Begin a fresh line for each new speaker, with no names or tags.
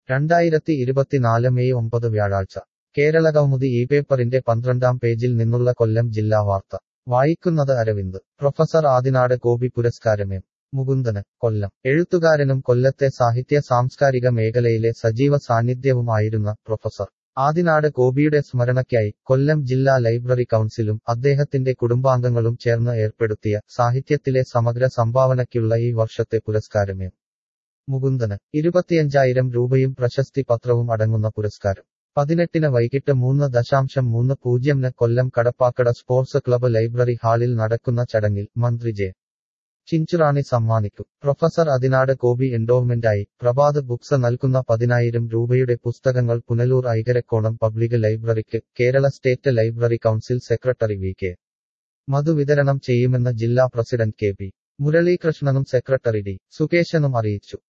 രണ്ടായിരത്തി ഇരുപത്തിനാല് മെയ് ഒമ്പത് വ്യാഴാഴ്ച കേരളകൗമുദി ഈ പേപ്പറിന്റെ പന്ത്രണ്ടാം പേജിൽ നിന്നുള്ള കൊല്ലം ജില്ലാ വാർത്ത വായിക്കുന്നത് അരവിന്ദ് പ്രൊഫസർ ആദിനാട് ഗോപി പുരസ്കാരമേം മുകുന്ദന് കൊല്ലം എഴുത്തുകാരനും കൊല്ലത്തെ സാഹിത്യ സാംസ്കാരിക മേഖലയിലെ സജീവ സാന്നിധ്യവുമായിരുന്ന പ്രൊഫസർ ആദിനാട് ഗോപിയുടെ സ്മരണയ്ക്കായി കൊല്ലം ജില്ലാ ലൈബ്രറി കൗൺസിലും അദ്ദേഹത്തിന്റെ കുടുംബാംഗങ്ങളും ചേർന്ന് ഏർപ്പെടുത്തിയ സാഹിത്യത്തിലെ സമഗ്ര സംഭാവനയ്ക്കുള്ള ഈ വർഷത്തെ പുരസ്കാരമേം മുകുന്ദന് ഇരുപത്തിയഞ്ചായിരം രൂപയും പ്രശസ്തി പത്രവും അടങ്ങുന്ന പുരസ്കാരം പതിനെട്ടിന് വൈകിട്ട് മൂന്ന് ദശാംശം മൂന്ന് പൂജ്യംന് Kollam Kadappakada sports club library ഹാളിൽ നടക്കുന്ന ചടങ്ങിൽ മന്ത്രി ജെ ചിഞ്ചുറാണി സമ്മാനിക്കും പ്രൊഫസർ അതിനാട് ഗോപി എൻഡോവ്മെന്റായി പ്രഭാത് ബുക്സ് നൽകുന്ന പതിനായിരം രൂപയുടെ പുസ്തകങ്ങൾ പുനലൂർ ഐകരക്കോണം പബ്ലിക് ലൈബ്രറിക്ക് Kerala state library council secretary V K Madhu വിതരണം ചെയ്യുമെന്ന് ജില്ലാ പ്രസിഡന്റ് കെ പി മുരളീകൃഷ്ണനും സെക്രട്ടറി ഡി സുകേശനും അറിയിച്ചു